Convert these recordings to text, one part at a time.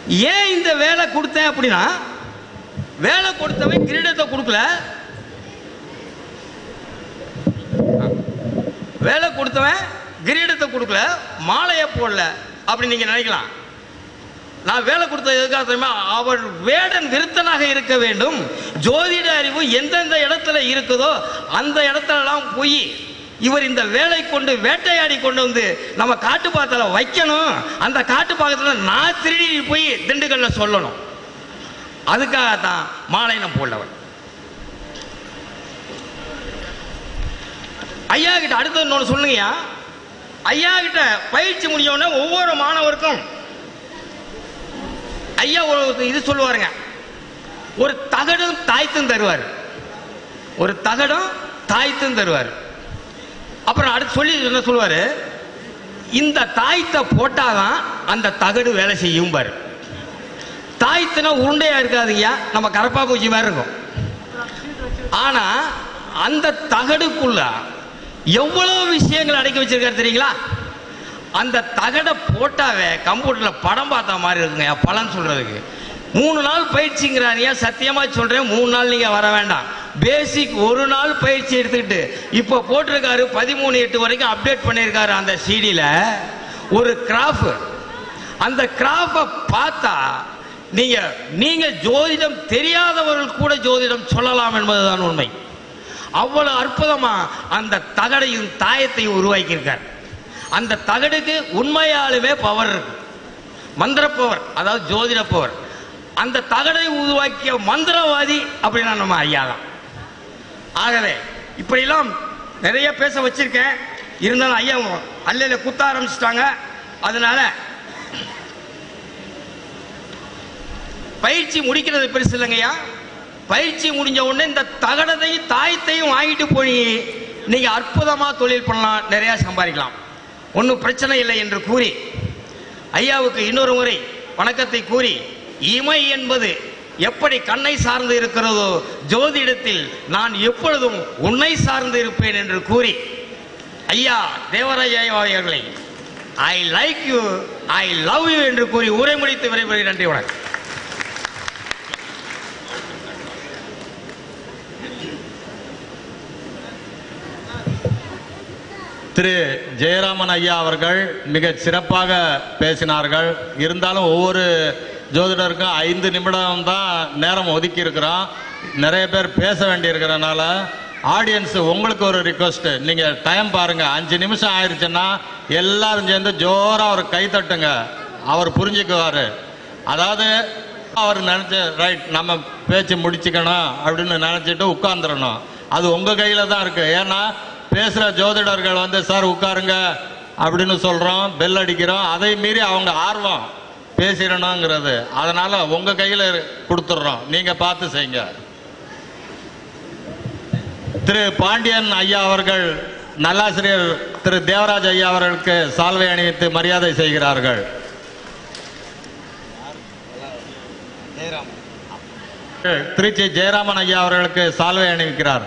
ஏன் இந்த வேலை கொடுத்தேன் அப்படின்னா வேலை கொடுத்தவன் கிரீடத்தை கொடுக்கல வேலை கொடுத்தவன் கிரீடத்தை கொடுக்கல மாலையை போடல அப்படி நீங்க நினைக்கலாம் நான் வேலை கொடுத்தது எதுக்காக தெரியுமா அவர் வேடன் விருத்தனாக இருக்க வேண்டும் ஜோதிட அறிவு எந்தெந்த இடத்துல இருக்குதோ அந்த இடத்துலலாம் போய் இவர் இந்த வேலை கொண்டு வேட்டையாடி கொண்டு வந்து நம்ம காட்டுப்பாத்தில் வைக்கணும் அந்த காட்டுப்பாக்கத்தில் நான் திருடி போய் திண்டுக்கல்ல சொல்லணும் அதுக்காக தான் மாலை நான் போடலவன் ஐயா கிட்ட அடுத்தது இன்னொன்று சொல்லுங்கய்யா ஐயா கிட்ட பயிற்சி முடிஞ்ச உடனே ஒவ்வொரு மாணவருக்கும் ஐயா ஒரு இது சொல்லுவாருங்க ஒரு தகடும் தாய்த்தும் தருவார் ஒரு தகடும் தாய்த்தும் தருவார் அப்புறம் அடுத்து சொல்லி என்ன சொல்லுவாரு இந்த தாய்த்தை போட்டாதான் அந்த தகடு வேலை செய்யும் பாரு தாய்த்துனா உருண்டையா இருக்காதுங்கய்யா நம்ம கரப்பா பூச்சி மாதிரி இருக்கும் ஆனா அந்த தகடுக்குள்ள எவ்வளவு விஷயங்கள் அடக்கி வச்சிருக்காரு தெரியுங்களா அந்த தகடை போட்டாவே கம்ப்யூட்டர்ல படம் பார்த்த மாதிரி இருக்குங்க பலன் சொல்றதுக்கு மூணு நாள் பயிற்சிங்கிறானியா சத்தியமா சொல்றேன் மூணு நாள் நீங்க வர வேண்டாம் பேசிக் ஒரு நாள் பயிற்சி எடுத்துக்கிட்டு இப்போ போட்டிருக்காரு பதிமூணு எட்டு வரைக்கும் அப்டேட் பண்ணியிருக்காரு அந்த சிடியில் ஒரு கிராஃப் அந்த கிராஃபை பார்த்தா நீங்க நீங்க ஜோதிடம் தெரியாதவர்கள் கூட ஜோதிடம் சொல்லலாம் என்பதுதான் உண்மை அவ்வளவு அற்புதமா அந்த தகடையும் தாயத்தையும் உருவாக்கியிருக்கார் அந்த தகடுக்கு உண்மையாலுமே பவர் இருக்கு மந்திர பவர் அதாவது ஜோதிட பவர் அந்த தகடை உருவாக்கிய மந்திரவாதி அப்படின்னா நம்ம ஐயா தான் ஆகவே இப்படியெல்லாம் நிறைய பேச வச்சிருக்கேன் இருந்தாலும் ஐயா அல்லையில குத்த ஆரம்பிச்சிட்டாங்க அதனால பயிற்சி முடிக்கிறது பெருசு இல்லைங்கய்யா பயிற்சி முடிஞ்ச உடனே இந்த தகடத்தையும் தாயத்தையும் வாங்கிட்டு போய் நீங்க அற்புதமா தொழில் பண்ணலாம் நிறைய சம்பாதிக்கலாம் ஒன்றும் பிரச்சனை இல்லை என்று கூறி ஐயாவுக்கு இன்னொரு முறை வணக்கத்தை கூறி இமை என்பது எப்படி கண்ணை சார்ந்து இருக்கிறதோ ஜோதிடத்தில் நான் எப்பொழுதும் உன்னை சார்ந்து இருப்பேன் என்று கூறி ஐயா தேவராஜ அவர்களை I like you I love you என்று கூறி உரை முடித்து விரைவில் நன்றி வணக்கம் திரு ஜெயராமன் ஐயா அவர்கள் மிக சிறப்பாக பேசினார்கள் இருந்தாலும் ஒவ்வொரு ஜோதிடருக்கும் ஐந்து நிமிடம் தான் நேரம் ஒதுக்கி இருக்கிறோம் நிறைய பேர் பேச வேண்டியிருக்கிறனால ஆடியன்ஸ் உங்களுக்கு ஒரு ரிக்வஸ்ட் நீங்க டைம் பாருங்க அஞ்சு நிமிஷம் ஆயிருச்சுன்னா எல்லாரும் சேர்ந்து ஜோரா ஒரு கை தட்டுங்க அவர் புரிஞ்சுக்குவாரு அதாவது அவர் நினைச்ச ரைட் நம்ம பேச்சு முடிச்சுக்கணும் அப்படின்னு நினைச்சிட்டு உட்கார்ந்துடணும் அது உங்க கையில தான் இருக்கு ஏன்னா பேசுற ஜோதிடர்கள் வந்து சார் உட்காருங்க அப்படின்னு சொல்றோம் பெல் அடிக்கிறோம் அதை மீறி அவங்க ஆர்வம் பேசிடணுங்கிறது அதனால உங்க கையில கொடுத்துட்றோம் நீங்க பார்த்து செய்யுங்க திரு பாண்டியன் ஐயா அவர்கள் நல்லாசிரியர் திரு தேவராஜ் ஐயா அவர்களுக்கு சால்வை அணிவித்து மரியாதை செய்கிறார்கள் திருச்சி ஜெயராமன் ஐயா அவர்களுக்கு சால்வை அணிவிக்கிறார்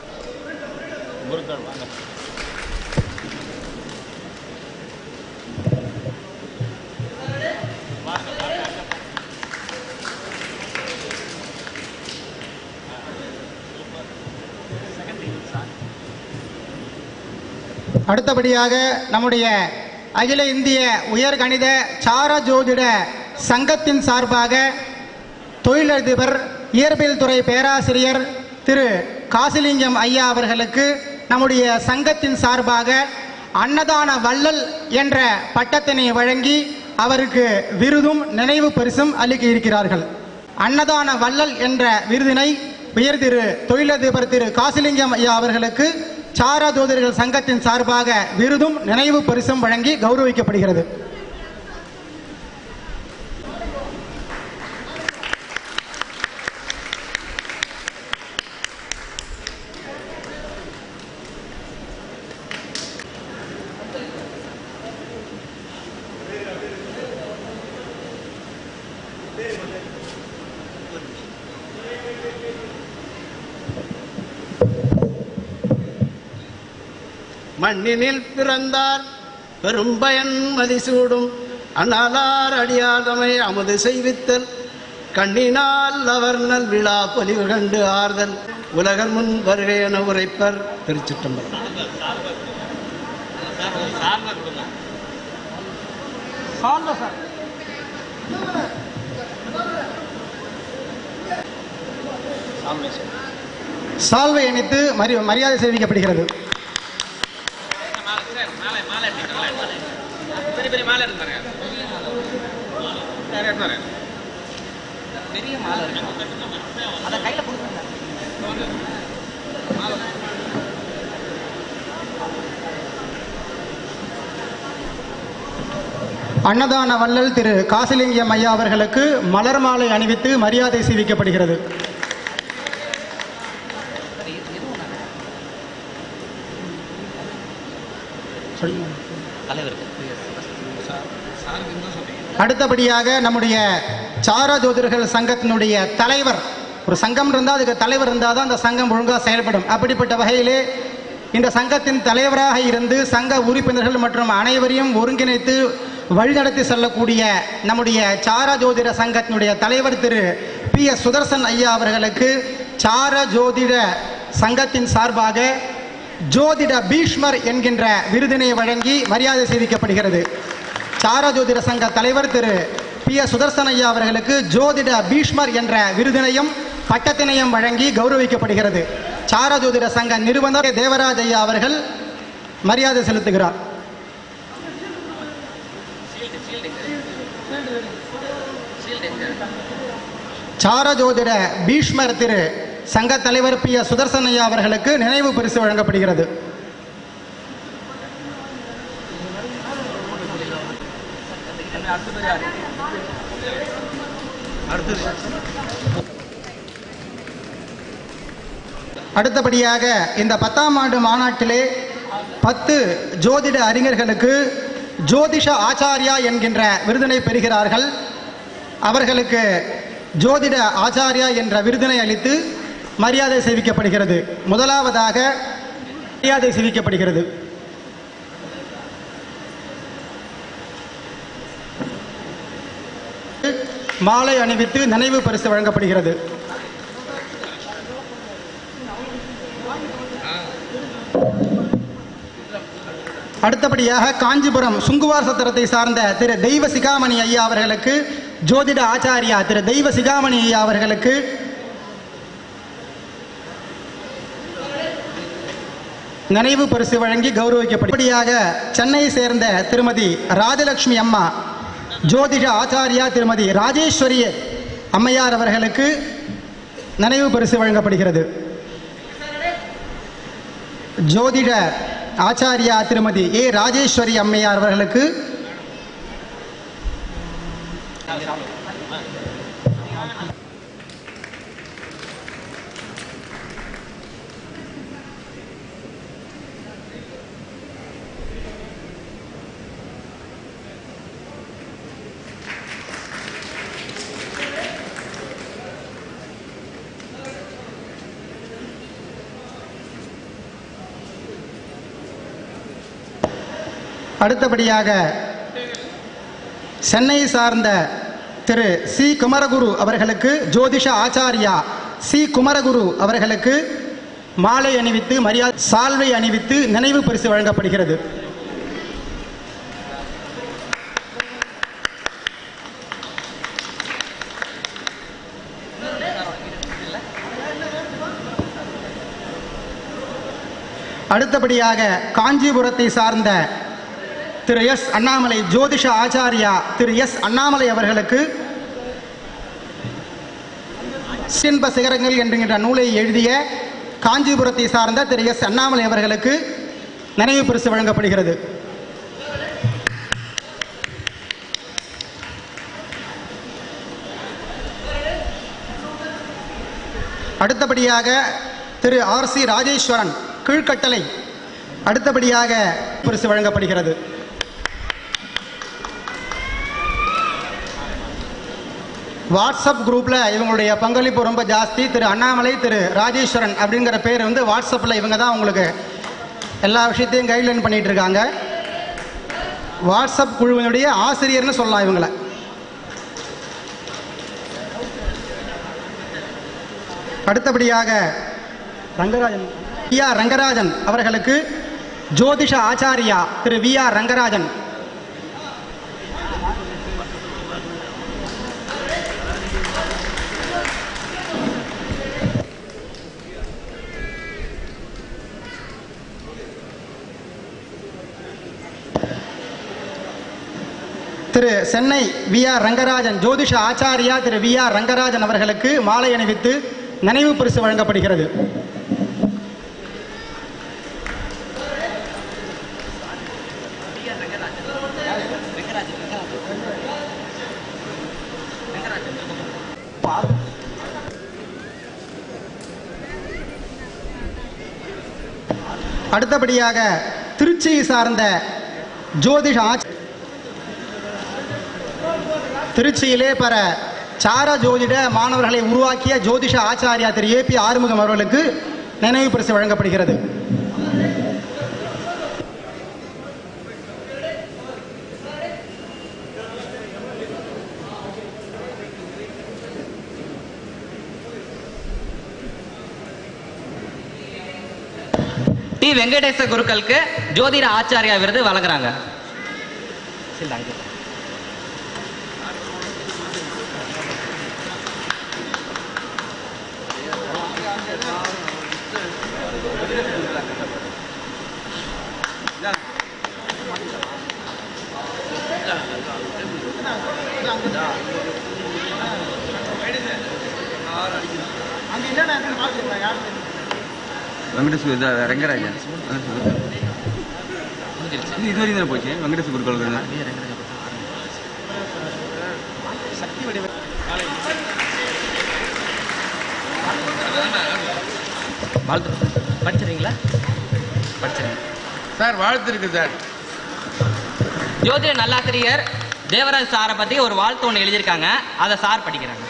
அடுத்தபடியாக நம்முடைய அகில இந்திய உயர்கணித சார ஜோதிட சங்கத்தின் சார்பாக தொழிலதிபர் இயற்பியல் துறை பேராசிரியர் திரு காசிலிங்கம் ஐயா அவர்களுக்கு நம்முடைய சங்கத்தின் சார்பாக அன்னதான வள்ளல் என்ற பட்டத்தினை வழங்கி அவருக்கு விருதும் நினைவு பரிசும் அளிக்க இருக்கிறார்கள் அன்னதான வள்ளல் என்ற விருதினை உயர் திரு தொழிலதிபர் திரு காசிலிங்கம் ஐயா அவர்களுக்கு சாரா ஜோதிடர்கள் சங்கத்தின் சார்பாக விருதும் நினைவு பரிசும் வழங்கி கௌரவிக்கப்படுகிறது மண்ணினில் பிறந்தார் பெரும்பயன் மதிசூடும் அண்ணலார் அடியாதமை அமுது செய்வித்தல் கண்ணினால் அவர் நல் விழா பொலிவு கண்டு ஆறுதல் உலகர் முன் வருகை என உரைப்பர் திருச்சிற்றம்பலம் சால்வை அணித்து மரி மரியாதை தெரிவிக்கப்படுகிறது பெரிய பெரிய மாலை இருக்கு பாருங்க வேற எடுத்து வரேன். பெரிய மாலை இருக்கு அதை கையில கொடுக்குங்க அன்னதான வள்ளல் திரு காசிலிங்கம் ஐயா அவர்களுக்கு மலர் மாலை அணிவித்து மரியாதை செய்விக்கப்படுகிறது அடுத்தபடியாக நம்முடைய சாரா ஜோதிடர்கள் சங்கத்தினுடைய தலைவர் ஒரு சங்கம் இருந்தால் அதுக்கு தலைவர் இருந்தால் தான் அந்த சங்கம் ஒழுங்காக செயல்படும் அப்படிப்பட்ட வகையிலே இந்த சங்கத்தின் தலைவராக இருந்து சங்க உறுப்பினர்கள் மற்றும் அனைவரையும் ஒருங்கிணைத்து வழிநடத்தி செல்லக்கூடிய நம்முடைய சார ஜோதிட சங்கத்தினுடைய தலைவர் திரு பி எஸ் சுதர்சன் ஐயா அவர்களுக்கு சார ஜோதிட சங்கத்தின் சார்பாக ஜோதிட பீஷ்மர் என்கின்ற விருதினை வழங்கி மரியாதை செய்விக்கப்படுகிறது சார ஜோதிட சங்க தலைவர் திரு பி எஸ் சுதர்சன் ஐயா அவர்களுக்கு ஜோதிட பீஷ்மர் என்ற விருதினையும் பட்டத்தினையும் வழங்கி கௌரவிக்கப்படுகிறது சார ஜோதிட சங்க நிறுவனர் தேவராஜ் ஐயா அவர்கள் மரியாதை செலுத்துகிறார் சார ஜோதிட பீஷ்மர் திரு சங்க தலைவர் பி எஸ் சுதர்சன் ஐயா அவர்களுக்கு நினைவு பரிசு வழங்கப்படுகிறது அடுத்தபடியாக இந்த பத்தாம் ஆண்டு மாநாட்டிலே பத்து ஜோதிட அறிஞர்களுக்கு ஜோதிஷ ஆச்சாரியா என்கின்ற விருதினை பெறுகிறார்கள் அவர்களுக்கு ஜோதிட ஆச்சாரியா என்ற விருதினை அளித்து மரியாதை செய்விக்கப்படுகிறது முதலாவதாக மரியாதை செய்விக்கப்படுகிறது மாலை அணிவித்து நினைவு பரிசு வழங்கப்படுகிறது அடுத்தபடியாக காஞ்சிபுரம் சுங்குவார் சத்திரத்தை சார்ந்த திரு தெய்வ சிகாமணி ஐயா அவர்களுக்கு ஜோதிட ஆச்சாரியா திரு தெய்வ சிகாமணி ஐயா அவர்களுக்கு நினைவு பரிசு வழங்கி கௌரவிக்கப்படியாக சென்னையை சேர்ந்த திருமதி ராஜலட்சுமி அம்மா ஜோதிட ஆச்சாரியா திருமதி ராஜேஸ்வரி அம்மையார் அவர்களுக்கு நினைவு பரிசு வழங்கப்படுகிறது ஜோதிட ஆச்சாரியா திருமதி ஏ ராஜேஸ்வரி அம்மையார் அவர்களுக்கு அடுத்தபடியாக சென்னை சார்ந்த திரு சி குமரகுரு அவர்களுக்கு ஜோதிஷ ஆச்சாரியா சி குமரகுரு அவர்களுக்கு மாலை அணிவித்து மரியாதை சால்வை அணிவித்து நினைவு பரிசு வழங்கப்படுகிறது அடுத்தபடியாக காஞ்சிபுரத்தை சார்ந்த திரு எஸ் அண்ணாமலை ஜோதிஷ ஆச்சாரியா திரு எஸ் அண்ணாமலை அவர்களுக்கு சின்ப சிகரங்கள் என்கின்ற நூலை எழுதிய காஞ்சிபுரத்தை சார்ந்த திரு எஸ் அண்ணாமலை அவர்களுக்கு நினைவு பரிசு வழங்கப்படுகிறது அடுத்தபடியாக திரு ஆர் சி ராஜேஸ்வரன் கீழ்கட்டளை அடுத்தபடியாக பரிசு வழங்கப்படுகிறது வாட்ஸ்அப் குரூப்பில் இவங்களுடைய பங்களிப்பு ரொம்ப ஜாஸ்தி திரு அண்ணாமலை திரு ராஜேஸ்வரன் அப்படிங்கிற பேர் வந்து வாட்ஸ்அப்பில் இவங்க தான் உங்களுக்கு எல்லா விஷயத்தையும் கைட்லைன் பண்ணிட்டு இருக்காங்க வாட்ஸ்அப் குழுவினுடைய ஆசிரியர்னு சொல்லலாம் இவங்களை அடுத்தபடியாக ரங்கராஜன் வி ஆர் ரங்கராஜன் அவர்களுக்கு ஜோதிஷ ஆச்சாரியா Thiru V R Rangarajan Thiru Chennai V R Rangarajan ஜோதிஷ ஆச்சாரியா திரு வி ஆர் ரங்கராஜன் அவர்களுக்கு மாலை அணிவித்து நினைவு பரிசு வழங்கப்படுகிறது அடுத்தபடியாக திருச்சியை சார்ந்த ஜோதிஷ ஆச்ச திருச்சியிலே பல சார ஜோதிட மாணவர்களை உருவாக்கிய ஜோதிஷ ஆச்சாரியா திரு ஏபி ஆறுமுகம் அவர்களுக்கு நினைவு பரிசு வழங்கப்படுகிறது டி வெங்கடேச குருக்களுக்கு ஜோதிட ஆச்சாரியா விருது வழங்குறாங்க வெங்கடேஷ் இதா ரங்கராஜன் இது இது வரைக்கும் தானே போச்சு வெங்கடேஷ் குருக்கள் வாழ்த்து படிச்சிருக்கீங்களா படிச்சிருங்க சார் வாழ்த்து இருக்கு சார் ஜோதிட நல்லாசிரியர் தேவராஜ் சாரை பத்தி ஒரு வாழ்த்து ஒன்று எழுதியிருக்காங்க அதை சார் படிக்கிறாங்க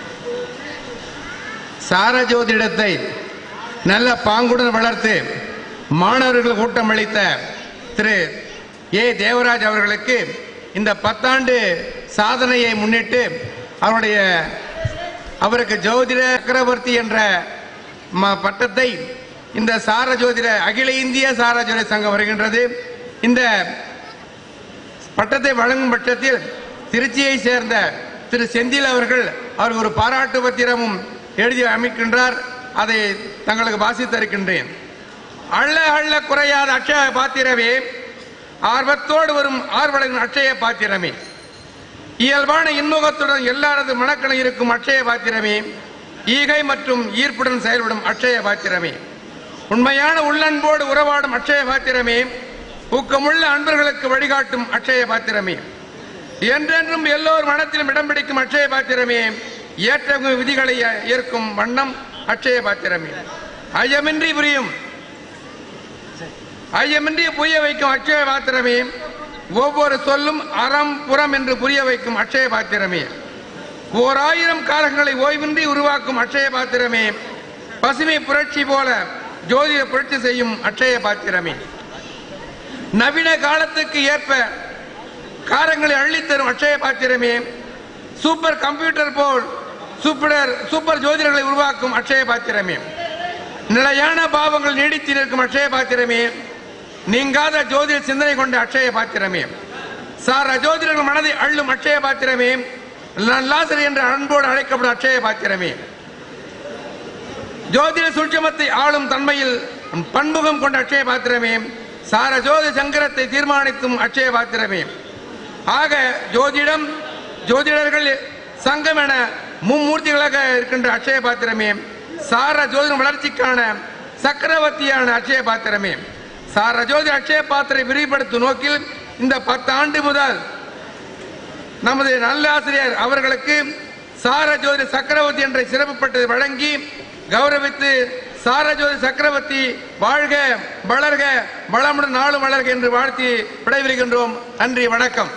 சார ஜோதிடத்தை நல்ல பாங்குடன் வளர்த்து மாணவர்கள் கூட்டம் அளித்த திரு ஏ தேவராஜ் அவர்களுக்கு இந்த பத்தாண்டு சாதனையை முன்னிட்டு அவருடைய அவருக்கு ஜோதிட சக்கரவர்த்தி என்ற ம- பட்டத்தை இந்த சார ஜோதிட அகில இந்திய சார ஜோதிட சங்கம் வருகின்றது இந்த பட்டத்தை வழங்கும் பட்சத்தில் திருச்சியை சேர்ந்த திரு செந்தில் அவர்கள் அவருக்கு ஒரு பாராட்டு பத்திரமும் எழுதி அமைக்கின்றார் அதை தங்களுக்கு வாசித்தருக்கின்றேன் அள்ள அள்ள குறையாத அட்சய பாத்திரமே ஆர்வத்தோடு வரும் ஆர்வலரின் அட்சய பாத்திரமே இயல்பான இன்முகத்துடன் எல்லாரது மனக்கணை இருக்கும் அட்சய பாத்திரமே ஈகை மற்றும் ஈர்ப்புடன் செயல்படும் அட்சய பாத்திரமே உண்மையான உள்ளன்போடு உறவாடும் அட்சய பாத்திரமே ஊக்கமுள்ள அன்பர்களுக்கு வழிகாட்டும் அட்சய பாத்திரமே என்றென்றும் எல்லோர் மனத்திலும் இடம் பிடிக்கும் அட்சய பாத்திரமே ஏற்ற விதிகளை ஏற்கும் வண்ணம் அட்சய பாத்திரமே ஐயமின்றி புரியும் ஐயமின்றி புரிய வைக்கும் அட்சய பாத்திரமே ஒவ்வொரு சொல்லும் அறம் புறம் என்று புரிய வைக்கும் அட்சய பாத்திரமே ஓர் ஆயிரம் காலங்களை ஓய்வின்றி உருவாக்கும் அட்சய பாத்திரமே பசுமை புரட்சி போல ஜோதிட புரட்சி செய்யும் அட்சய பாத்திரமே நவீன காலத்துக்கு ஏற்ப காரங்களை அள்ளித்தரும் அட்சய பாத்திரமே சூப்பர் கம்ப்யூட்டர் போல் சூப்பர் சூப்பர் ஜோதிடர்களை உருவாக்கும் அட்சய பாத்திரமே நிலையான பாவங்கள் நீடித்து நிற்கும் அட்சய பாத்திரமே நீங்காத ஜோதிட சிந்தனை கொண்ட அட்சய பாத்திரமே சார ஜோதிடர்கள் மனதை அள்ளும் அட்சய பாத்திரமே நல்லாசிரியர் என்ற அன்போடு அழைக்கப்படும் அட்சய பாத்திரமே ஜோதிட சூட்சமத்தை ஆளும் தன்மையில் பன்முகம் கொண்ட அட்சய பாத்திரமே சார ஜோதி சங்கரத்தை தீர்மானிக்கும் அட்சய பாத்திரமே ஆக ஜோதிடம் ஜோதிடர்கள் சங்கம் என மும்மூர்த்திகளாக இருக்கின்ற அட்சய பாத்திரமே சார ஜோதிடம் வளர்ச்சிக்கான சக்கரவர்த்தியான அட்சய பாத்திரமே சார ஜோதி அட்சய பாத்திரை விரிவுபடுத்தும் நோக்கில் இந்த பத்து ஆண்டு முதல் நமது நல்ல ஆசிரியர் அவர்களுக்கு சார ஜோதி சக்கரவர்த்தி என்ற சிறப்பு பட்டத்தை வழங்கி கௌரவித்து சார ஜோதி சக்கரவர்த்தி வாழ்க வளர்க வளமுடன் நாளும் வளர்க என்று வாழ்த்தி விடைபெறுகின்றோம் நன்றி வணக்கம்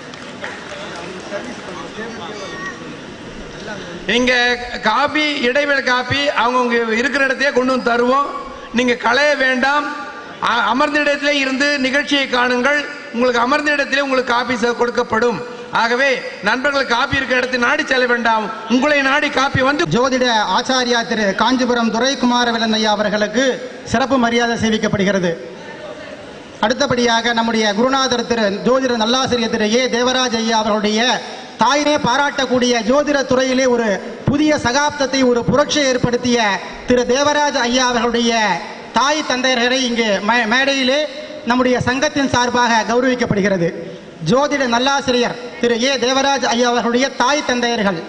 இங்க காபி இடைவேளை காபி அவங்கவுங்க இருக்கிற இடத்தையே கொண்டு வந்து தருவோம் நீங்க களைய வேண்டாம் அ- அமர்ந்த இடத்திலே இருந்து நிகழ்ச்சியை காணுங்கள் உங்களுக்கு அமர்ந்த இடத்திலே உங்களுக்கு காபி ச- கொடுக்கப்படும் ஆகவே நண்பர்கள் காப்பி இருக்க இடத்தை நாடி செல்ல வேண்டாம் உங்களை நாடி காப்பி வந்து ஜோதிட ஆச்சாரியா திரு காஞ்சிபுரம் துரைக்குமாரவேலன் ஐயா அவர்களுக்கு சிறப்பு மரியாதை செய்விக்கப்படுகிறது அடுத்தபடியாக நம்முடைய குருநாதர் திரு ஜோதிட நல்லாசிரியர் திரு ஏ தேவராஜ் ஐயா அவர்களுடைய தாயினே பாராட்டக்கூடிய ஜோதிட துறையிலே ஒரு புதிய சகாப்தத்தை ஒரு புரட்சியை ஏற்படுத்திய திரு தேவராஜ் ஐயா அவர்களுடைய தாய் தந்தையர்களை இங்கு மே- மேடையிலே நம்முடைய சங்கத்தின் சார்பாக கௌரவிக்கப்படுகிறது ஜோதிட நல்லாசிரியர் திரு ஏ தேவராஜ் ஐயா அவர்களுடைய தாய் தந்தையர்கள்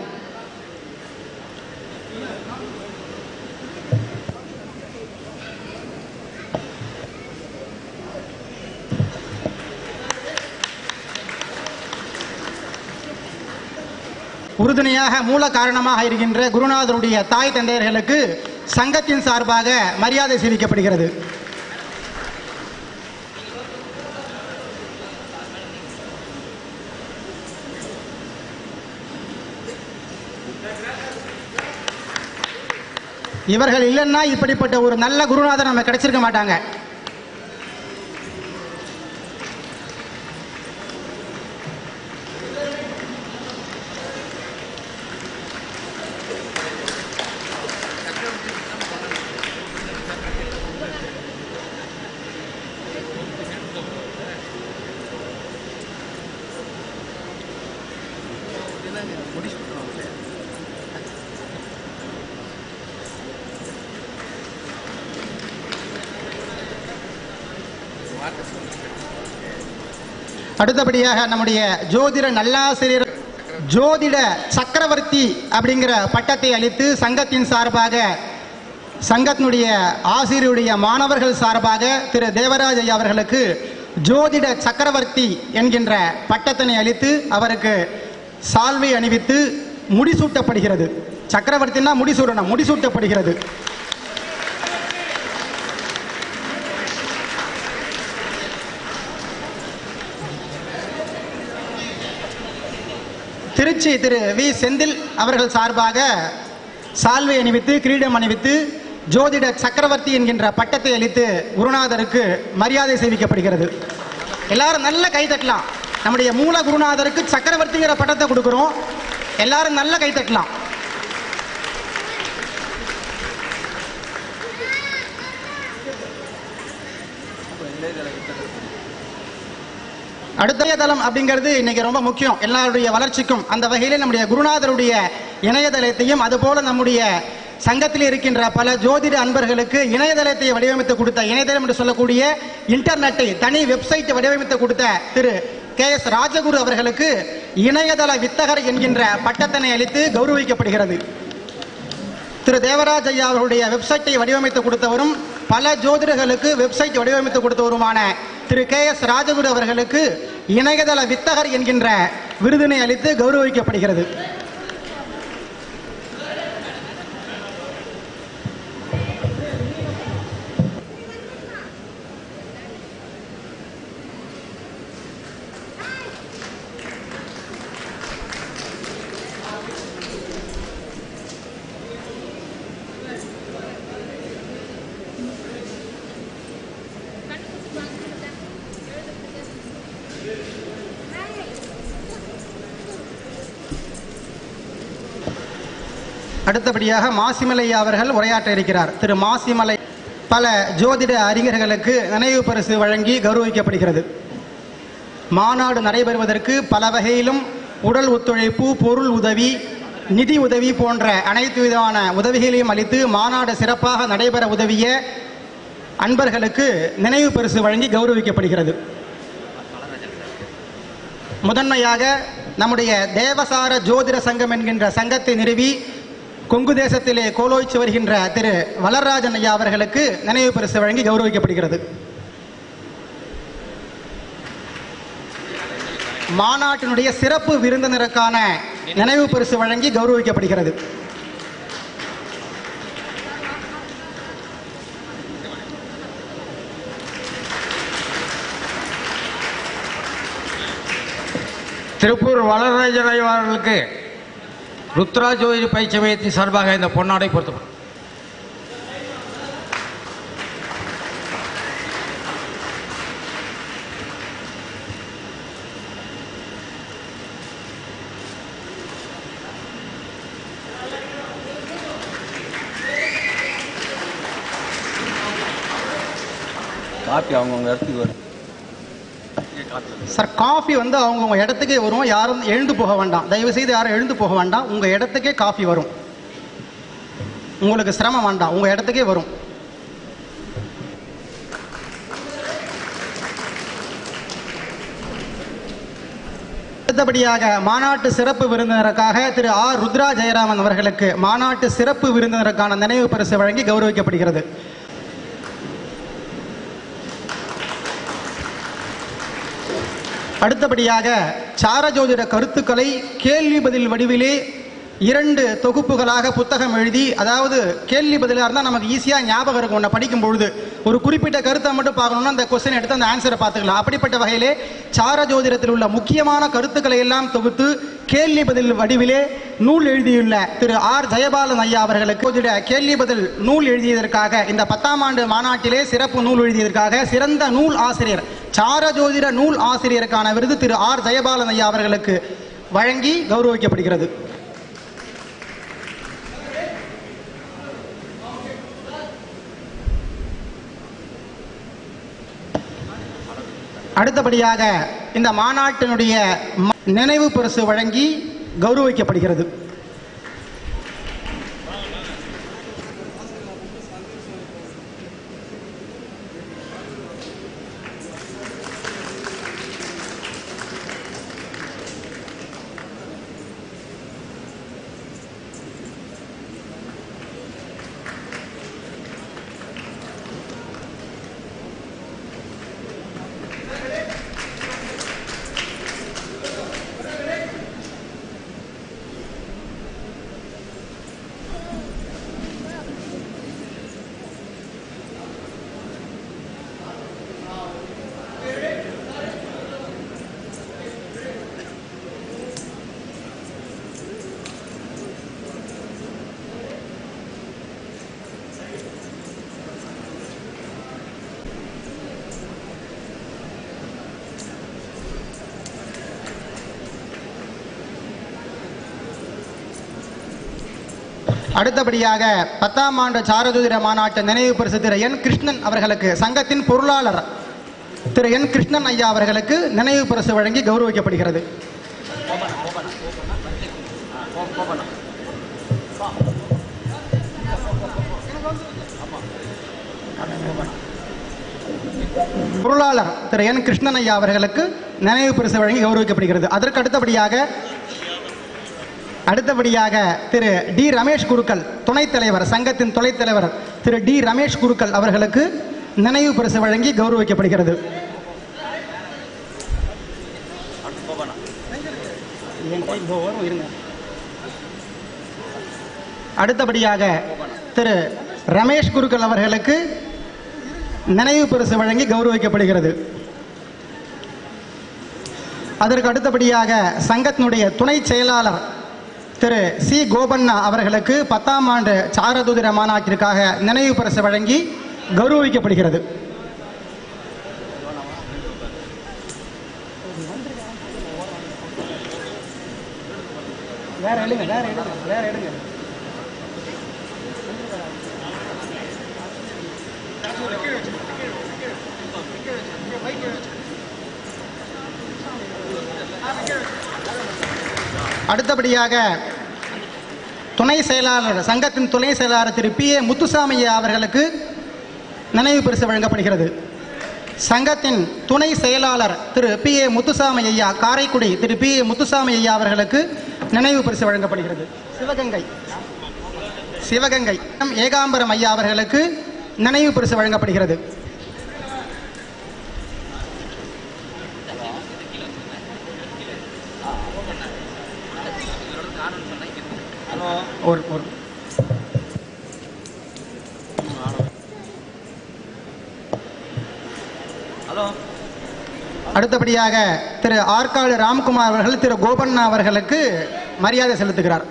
உறுதுணையாக மூல காரணமாக இருக்கின்ற குருநாதருடைய தாய் தந்தையர்களுக்கு சங்கத்தின் சார்பாக மரியாதை செலுத்தப்படுகிறது இவர்கள் இல்லைன்னா இப்படிப்பட்ட ஒரு நல்ல குருநாதர் நம்ம கிடைச்சிருக்க மாட்டாங்க அடுத்தபடியாக நம்முடைய ஜோதிட நல்லாசிரியர் ஜோதிட சக்கரவர்த்தி அப்படிங்கிற பட்டத்தை அளித்து சங்கத்தின் சார்பாக சங்கத்தினுடைய ஆசிரியருடைய மாணவர்கள் சார்பாக திரு தேவராஜ் ஐயா அவர்களுக்கு ஜோதிட சக்கரவர்த்தி என்கின்ற பட்டத்தினை அளித்து அவருக்கு சால்வை அணிவித்து முடிசூட்டப்படுகிறது சக்கரவர்த்தினா முடிசூடணும் முடிசூட்டப்படுகிறது திருச்சி திரு வி செந்தில் அவர்கள் சார்பாக சால்வை அணிவித்து கிரீடம் அணிவித்து ஜோதிட சக்கரவர்த்தி என்கின்ற பட்டத்தை அளித்து குருநாதருக்கு மரியாதை செய்விக்கப்படுகிறது எல்லாரும் நல்ல கை தட்டலாம் நம்முடைய மூல குருநாதருக்கு சக்கரவர்த்திங்கிற பட்டத்தை கொடுக்கிறோம் எல்லாரும் நல்ல கை தட்டலாம் அடுத்த இணையதளம் அப்படிங்கிறது இன்னைக்கு ரொம்ப முக்கியம் எல்லாருடைய வளர்ச்சிக்கும் அந்த வகையிலே நம்முடைய குருநாதருடைய இணையதளத்தையும் அதுபோல நம்முடைய சங்கத்தில் இருக்கின்ற பல ஜோதிட அன்பர்களுக்கு இணையதளத்தை வடிவமைத்து கொடுத்த இணையதளம் என்று சொல்லக்கூடிய இன்டர்நெட்டை தனி வெப்சைட்டை வடிவமைத்து கொடுத்த திரு கே எஸ் ராஜகுரு அவர்களுக்கு இணையதள வித்தகர் என்கின்ற பட்டத்தினை அளித்து கௌரவிக்கப்படுகிறது திரு தேவராஜ் ஐயா அவர்களுடைய வெப்சைட்டை வடிவமைத்து கொடுத்தவரும் பல ஜோதிடர்களுக்கு வெப்சைட் வடிவமைத்து கொடுத்தவருமான திரு கே எஸ் ராஜகுரு அவர்களுக்கு இணையதள வித்தகர் என்கின்ற விருதினை அளித்து கௌரவிக்கப்படுகிறது அடுத்தபடியாக மாசிமலை அவர்கள் உரையாற்ற இருக்கிறார் திரு மாசிமலை பல ஜோதிட அறிஞர்களுக்கு நினைவு பரிசு வழங்கி கௌரவிக்கப்படுகிறது மாநாடு நடைபெறுவதற்கு பல வகையிலும் உடல் ஒத்துழைப்பு பொருள் உதவி நிதி உதவி போன்ற அனைத்து விதமான உதவிகளையும் அளித்து மாநாடு சிறப்பாக நடைபெற உதவிய அன்பர்களுக்கு நினைவு பரிசு வழங்கி கௌரவிக்கப்படுகிறது முதன்மையாக நம்முடைய தேவசார ஜோதிட சங்கம் என்கின்ற சங்கத்தை நிறுவி கொங்கு தேசத்திலே கோலோய்ச்சி வருகின்ற திரு வளர்ராஜன் ஐயா அவர்களுக்கு நினைவு பரிசு வழங்கி கௌரவிக்கப்படுகிறது மாநாட்டினுடைய சிறப்பு விருந்தினருக்கான நினைவு பரிசு வழங்கி கௌரவிக்கப்படுகிறது திருப்பூர் வளராஜன் ஐயா அவர்களுக்கு ருத்ரா ஜோதி பயிற்சி மையத்தின் சார்பாக இந்த பொன்னாடை பொருத்தப்படும் காப்பி அவங்கவுங்க இடத்துக்கு வரும் சார் காஃபி வந்து அவங்கவுங்க இடத்துக்கே வரும் யாரும் எழுந்து போக வேண்டாம் தயவு செய்து யாரும் எழுந்து போக வேண்டாம் உங்க இடத்துக்கே காஃபி வரும் உங்களுக்கு சிரமம் வேண்டாம் உங்க இடத்துக்கே வரும் அடுத்தபடியாக மாநாட்டு சிறப்பு விருந்தினருக்காக திரு ஆர் ருத்ரா ஜெயராமன் அவர்களுக்கு மாநாட்டு சிறப்பு விருந்தினருக்கான நினைவு பரிசு வழங்கி கௌரவிக்கப்படுகிறது அடுத்தபடியாக சாரஜோதிட கருத்துக்களை கேள்வி பதில் வடிவிலே இரண்டு தொகுப்புகளாக புத்தகம் எழுதி அதாவது கேள்வி பதிலாக இருந்தால் நமக்கு ஈஸியாக ஞாபகம் இருக்கும் ஒன்று படிக்கும் பொழுது ஒரு குறிப்பிட்ட கருத்தை மட்டும் பார்க்கணும்னா அந்த கொஸ்டின் எடுத்து அந்த ஆன்சரை பார்த்துக்கலாம் அப்படிப்பட்ட வகையிலே சாரஜோதிடத்தில் உள்ள முக்கியமான கருத்துக்களை எல்லாம் தொகுத்து கேள்வி பதில் வடிவிலே நூல் எழுதியுள்ள திரு ஆர் ஜெயபாலன் ஐயா அவர்களுக்கு ஜோதிட கேள்வி பதில் நூல் எழுதியதற்காக இந்த பத்தாம் ஆண்டு மாநாட்டிலே சிறப்பு நூல் எழுதியதற்காக சிறந்த நூல் ஆசிரியர் சாரஜோதிட நூல் ஆசிரியருக்கான விருது திரு ஆர் ஜெயபாலன் ஐயா அவர்களுக்கு வழங்கி கௌரவிக்கப்படுகிறது அடுத்தபடியாக இந்த மாநாட்டினுடைய ம- நினைவு பரிசு வழங்கி கௌரவிக்கப்படுகிறது அடுத்தபடியாக பத்தாம் ஆண்டு சாரஜோதிட மாநாட்டு நினைவு பரிசு திரு என் கிருஷ்ணன் அவர்களுக்கு சங்கத்தின் பொருளாளர் திரு என் கிருஷ்ணன் ஐயா அவர்களுக்கு நினைவு பரிசு வழங்கி கௌரவிக்கப்படுகிறது பொருளாளர் திரு என் கிருஷ்ணன் ஐயா அவர்களுக்கு நினைவு பரிசு வழங்கி கௌரவிக்கப்படுகிறது அதற்கு அடுத்தபடியாக அடுத்தபடியாக திரு டி ரமேஷ் குருக்கள் துணைத் தலைவர் சங்கத்தின் துணைத் தலைவர் திரு டி ரமேஷ் குருக்கள் அவர்களுக்கு நினைவு பரிசு வழங்கி கௌரவிக்கப்படுகிறது அடுத்தபடியாக திரு ரமேஷ் குருக்கள் அவர்களுக்கு நினைவு பரிசு வழங்கி கௌரவிக்கப்படுகிறது அதற்கு அடுத்தபடியாக சங்கத்தினுடைய துணை செயலாளர் திரு சி கோபண்ணா அவர்களுக்கு பத்தாம் ஆண்டு சாரதுதிர மாநாட்டிற்காக நினைவு பரிசு வழங்கி கௌரவிக்கப்படுகிறது வேற எடுங்க வேற எடுங்க வேற எடுங்க அடுத்தபடியாக துணை செயலாளர் சங்கத்தின் துணை செயலாளர் திரு பி ஏ முத்துசாமி ஐயா அவர்களுக்கு நினைவு பரிசு வழங்கப்படுகிறது சங்கத்தின் துணை செயலாளர் திரு பி ஏ முத்துசாமி ஐயா காரைக்குடி திரு பி ஏ முத்துசாமி ஐயா அவர்களுக்கு நினைவு பரிசு வழங்கப்படுகிறது சிவகங்கை சிவகங்கை எம் ஏகாம்பரம் ஐயா அவர்களுக்கு நினைவு பரிசு வழங்கப்படுகிறது ஒரு ஒரு ஹலோ அடுத்தபடியாக திரு ஆற்காடு ராம்குமார் அவர்கள் திரு கோபண்ணா அவர்களுக்கு மரியாதை செலுத்துகிறார்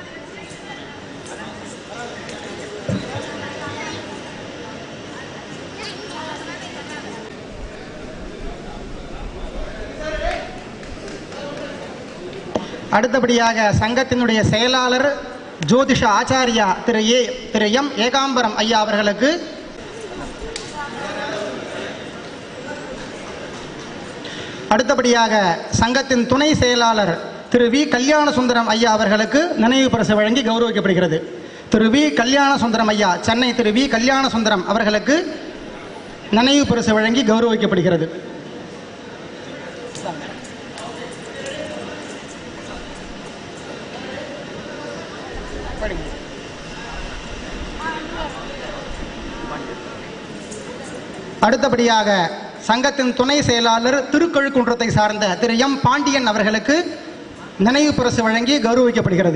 அடுத்தபடியாக சங்கத்தினுடைய செயலாளர் ஜோதிஷ ஆச்சாரியா திரு ஏ திரு எம் ஏகாம்பரம் ஐயா அவர்களுக்கு அடுத்தபடியாக சங்கத்தின் துணை செயலாளர் திரு வி கல்யாண சுந்தரம் ஐயா அவர்களுக்கு நினைவு பரிசு வழங்கி கௌரவிக்கப்படுகிறது திரு வி கல்யாண சுந்தரம் ஐயா சென்னை திரு வி கல்யாண சுந்தரம் அவர்களுக்கு நினைவு பரிசு வழங்கி கௌரவிக்கப்படுகிறது அடுத்தபடியாக சங்கத்தின் துணை செயலாளர் திருக்கழுக்குன்றத்தை சார்ந்த திரு எம் பாண்டியன் அவர்களுக்கு நினைவு பரிசு வழங்கி கௌரவிக்கப்படுகிறது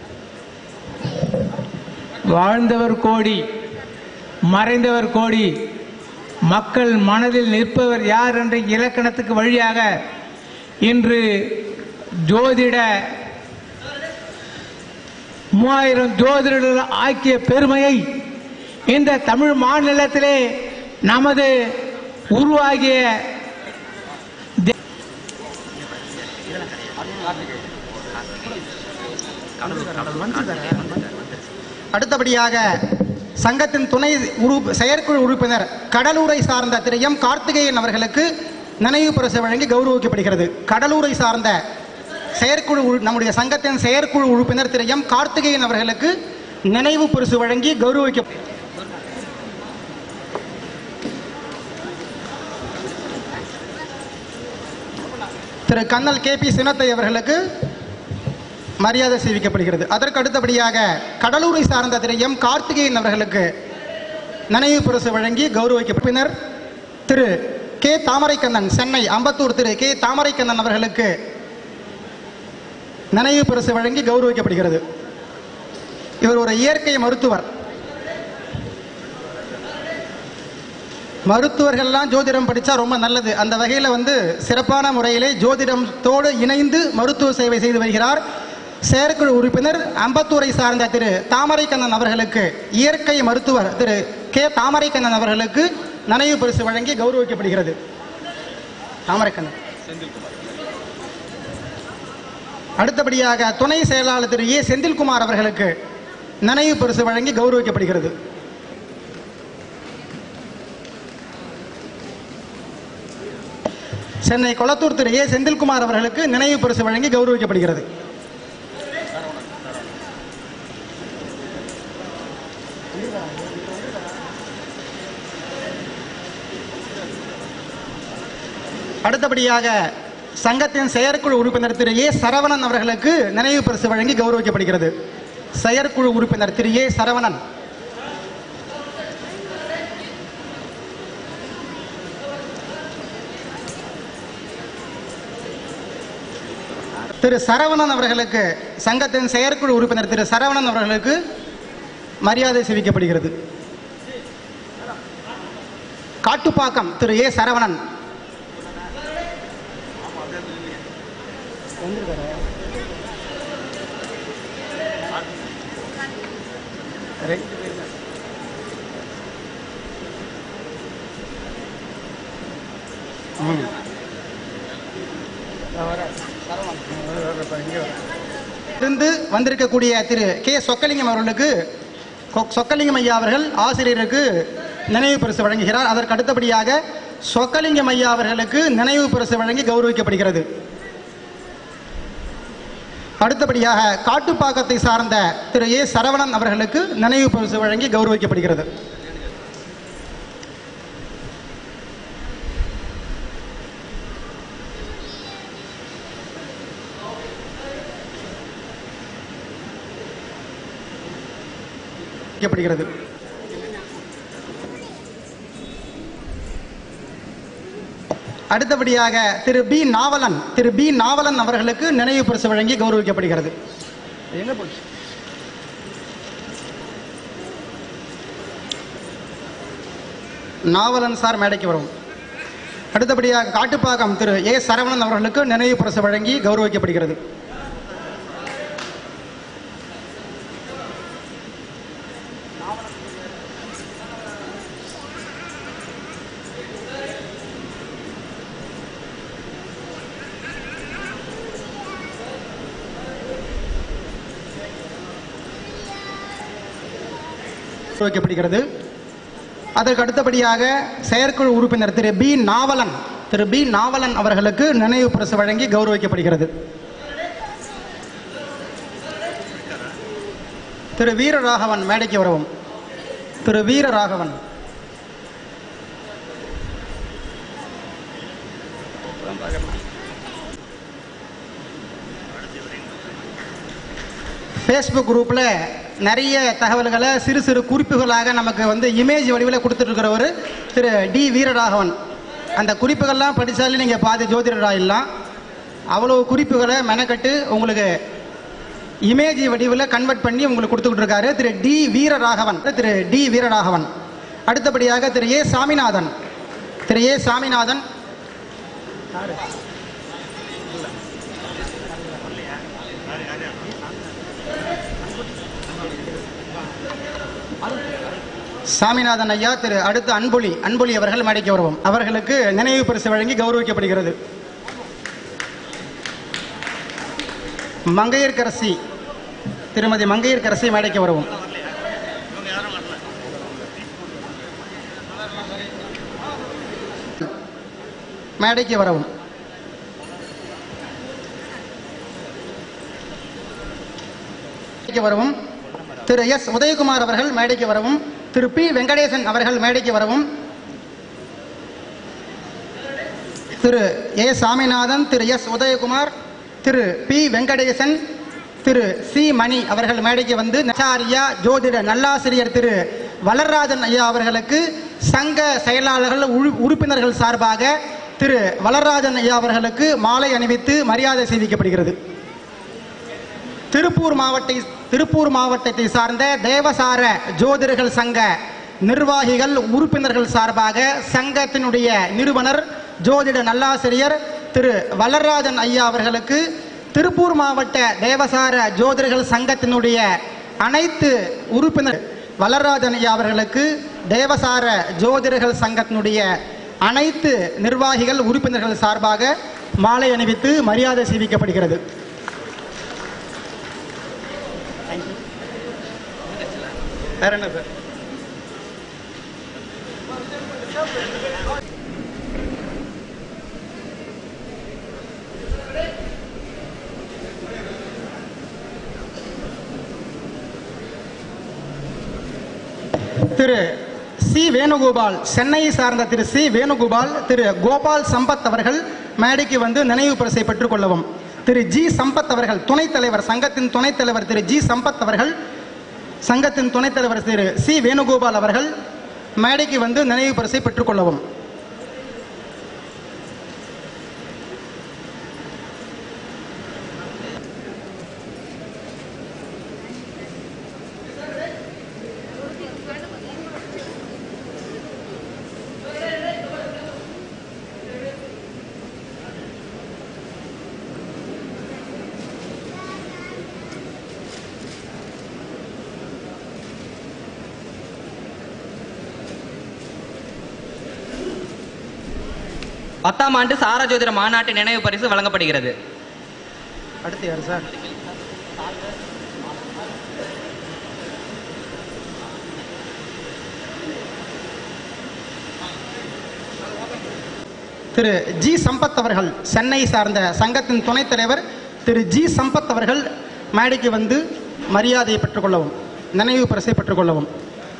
வாழ்ந்தவர் கோடி மறைந்தவர் கோடி மக்கள் மனதில் நிற்பவர் யார் என்ற இலக்கணத்துக்கு வழியாக இன்று ஜோதிட மூவாயிரம் ஜோதிடர்கள் ஆக்கிய பெருமையை இந்த தமிழ் மாநிலத்திலே நமது உருவாகிய தே- அடுத்தபடியாக சங்கத்தின் துணை உறுப்பு செயற்குழு உறுப்பினர் கடலூரை சார்ந்த திரு எம் கார்த்திகேயன் அவர்களுக்கு நினைவு பரிசு வழங்கி கௌரவிக்கப்படுகிறது கடலூரை சார்ந்த செயற்குழு உறு- நம்முடைய சங்கத்தின் செயற்குழு உறுப்பினர் திரு எம் கார்த்திகேயன் அவர்களுக்கு நினைவு பரிசு வழங்கி கௌரவிக்க திரு கண்ணல் கே பி சினத்தை அவர்களுக்கு மரியாதை செய்விக்கப்படுகிறது அதற்கு அடுத்தபடியாக கடலூரை சார்ந்த திரு எம் கார்த்திகேயன் அவர்களுக்கு நினைவு பரிசு வழங்கி கௌரவிக்க பின்னர் திரு கே தாமரைக்கண்ணன் சென்னை அம்பத்தூர் திரு கே தாமரைக்கண்ணன் அவர்களுக்கு நினைவு பரிசு வழங்கி கௌரவிக்கப்படுகிறது இவர் ஒரு இயற்கை மருத்துவர் மருத்துவர்கள்லாம் ஜோதிடம் படித்தா ரொம்ப நல்லது அந்த வகையில் வந்து சிறப்பான முறையிலே ஜோதிடத்தோடு இணைந்து மருத்துவ சேவை செய்து வருகிறார் செயற்குழு உறுப்பினர் அம்பத்தூரை சார்ந்த திரு தாமரைக்கண்ணன் அவர்களுக்கு இயற்கை மருத்துவர் திரு கே தாமரைக்கண்ணன் அவர்களுக்கு நினைவு பரிசு வழங்கி கௌரவிக்கப்படுகிறது தாமரைக்கண்ணன் அடுத்தபடியாக துணை செயலாளர் திரு ஏ செந்தில்குமார் அவர்களுக்கு நினைவு பரிசு வழங்கி கௌரவிக்கப்படுகிறது சென்னை கொளத்தூர் திரு ஏ செந்தில்குமார் அவர்களுக்கு நினைவு பரிசு வழங்கி கௌரவிக்கப்படுகிறது அடுத்தபடியாக சங்கத்தின் செயற்குழு உறுப்பினர் திரு ஏ சரவணன் அவர்களுக்கு நினைவு பரிசு வழங்கி கௌரவிக்கப்படுகிறது செயற்குழு உறுப்பினர் திரு ஏ சரவணன் திரு சரவணன் அவர்களுக்கு சங்கத்தின் செயற்குழு உறுப்பினர் திரு சரவணன் அவர்களுக்கு மரியாதை செவிக்கப்படுகிறது காட்டுப்பாக்கம் திரு ஏ சரவணன் இருந்து வந்திருக்கக்கூடிய திரு கே சொக்கலிங்கம் அவர்களுக்கு கொ- சொக்கலிங்கம் ஐயா அவர்கள் ஆசிரியருக்கு நினைவு பரிசு வழங்குகிறார் அதற்கு அடுத்தபடியாக சொக்கலிங்கம் ஐயா அவர்களுக்கு நினைவு பரிசு வழங்கி கௌரவிக்கப்படுகிறது அடுத்தபடியாக காட்டுப்பாக்கத்தை சார்ந்த திரு ஏ சரவணன் அவர்களுக்கு நினைவு பரிசு வழங்கி கௌரவிக்கப்படுகிறது வைக்கப்படுகிறது அடுத்தபடியாக திரு பி நாவலன் திரு பி நாவலன் அவர்களுக்கு நினைவு பரிசு வழங்கி கௌரவிக்கப்படுகிறது எங்க போச்சு நாவலன் சார் மேடைக்கு வரும் அடுத்தபடியாக காட்டுப்பாக்கம் திரு ஏ சரவணன் அவர்களுக்கு நினைவு பரிசு வழங்கி கௌரவிக்கப்படுகிறது வைக்கப்படுகிறது அதற்கு அடுத்தபடியாக செயற்குழு உறுப்பினர் திரு பி நாவலன் திரு பி நாவலன் அவர்களுக்கு நினைவு பரிசு வழங்கி கௌரவிக்கப்படுகிறது திரு வீரராகவன் மேடைக்கு வரவும் திரு வீரராகவன் ஃபேஸ்புக் குரூப்பில் நிறைய தகவல்களை சிறு சிறு குறிப்புகளாக நமக்கு வந்து இமேஜ் வடிவில் கொடுத்துட்ருக்கிறவர் திரு டி வீரராகவன் அந்த குறிப்புகள்லாம் படித்தாலே நீங்கள் பாதி ஜோதிடராயிடலாம் அவ்வளோ குறிப்புகளை மெனக்கட்டு உங்களுக்கு இமேஜ் வடிவில் கன்வெர்ட் பண்ணி உங்களுக்கு கொடுத்துக்கிட்டு இருக்காரு திரு டி வீரராகவன் திரு டி வீரராகவன் அடுத்தபடியாக Thiru A Saminathan Thiru A Saminathan Saminathan ஐயா திரு அடுத்து அன்பொலி அன்பொலி அவர்கள் மேடைக்கு வருவோம் அவர்களுக்கு நினைவு பரிசு வழங்கி கௌரவிக்கப்படுகிறது மங்கையர்கரசி திருமதி மங்கையர்கரசி மேடைக்கு வருவோம் மேடைக்கு வரவும் மேடைக்கு வரவும் திரு எஸ் உதயகுமார் அவர்கள் மேடைக்கு வரவும் திரு பி வெங்கடேசன் அவர்கள் மேடைக்கு வரவும் Thiru A Saminathan Thiru S Udayakumar Thiru P Venkatesan Thiru C Mani அவர்கள் மேடைக்கு வந்து நச்சாரியா ஜோதிட நல்லாசிரியர் திரு வளர்ராஜன் ஐயா அவர்களுக்கு சங்க செயலாளர்கள் உறு- உறுப்பினர்கள் சார்பாக திரு வளர்ராஜன் ஐயா அவர்களுக்கு மாலை அணிவித்து மரியாதை செய்விக்கப்படுகிறது திருப்பூர் மாவட்ட திருப்பூர் மாவட்டத்தை சார்ந்த தேவசார ஜோதிடர்கள் சங்க நிர்வாகிகள் உறுப்பினர்கள் சார்பாக சங்கத்தினுடைய நிறுவனர் ஜோதிட நல்லாசிரியர் திரு வளர்ராஜன் ஐயா அவர்களுக்கு திருப்பூர் மாவட்ட தேவசார ஜோதிடர்கள் சங்கத்தினுடைய அனைத்து உறுப்பினர் வளர்ராஜன் ஐயா அவர்களுக்கு தேவசார ஜோதிடர்கள் சங்கத்தினுடைய அனைத்து நிர்வாகிகள் உறுப்பினர்கள் சார்பாக மாலை அணிவித்து மரியாதை செய்விக்கப்படுகிறது வேற என்ன சார் திரு சி வேணுகோபால் சென்னையை சார்ந்த திரு சி வேணுகோபால் திரு கோபால் சம்பத் அவர்கள் மேடைக்கு வந்து நினைவு பரிசை பெற்றுக் கொள்ளவும் திரு ஜி சம்பத் அவர்கள் துணைத் தலைவர் சங்கத்தின் துணைத் தலைவர் திரு ஜி சம்பத் அவர்கள் சங்கத்தின் துணைத் தலைவர் திரு சி வேணுகோபால் அவர்கள் மேடைக்கு வந்து நினைவு பரிசை பெற்றுக் கொள்ளவும் பத்தாம் ஆண்டு சார ஜோதிட மாநாட்டு நினைவு பரிசு வழங்கப்படுகிறது அடுத்து யார் சார் திரு ஜி சம்பத் அவர்கள் சென்னை சார்ந்த சங்கத்தின் துணைத் தலைவர் திரு ஜி சம்பத் அவர்கள் மேடைக்கு வந்து மரியாதையை பெற்றுக்கொள்ளவும் நினைவு பரிசை பெற்றுக்கொள்ளவும்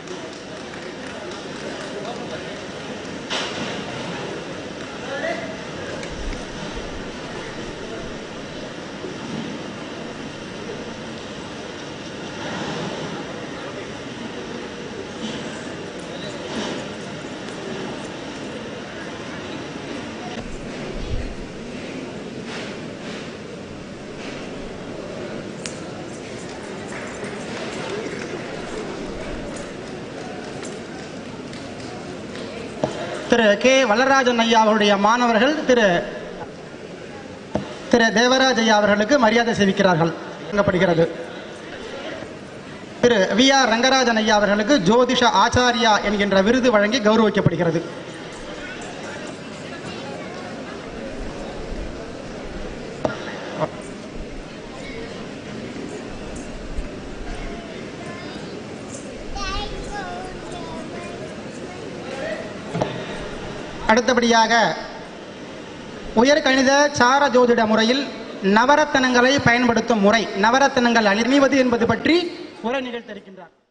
திரு கே வல்லராஜன் ஐயா அவருடைய மாணவர்கள் திரு திரு தேவராஜ் ஐயா அவர்களுக்கு மரியாதை செய்விக்கிறார்கள் வழங்கப்படுகிறது திரு வி ஆர் ரங்கராஜன் ஐயா அவர்களுக்கு ஜோதிஷ ஆச்சாரியா என்கின்ற விருது வழங்கி கௌரவிக்கப்படுகிறது அடுத்தபடியாக உயர்கணித சார ஜோதிட முறையில் நவரத்தனங்களை பயன்படுத்தும் முறை நவரத்தனங்கள் அணிவது என்பது பற்றி உரை நிகழ்த்திருக்கின்றார்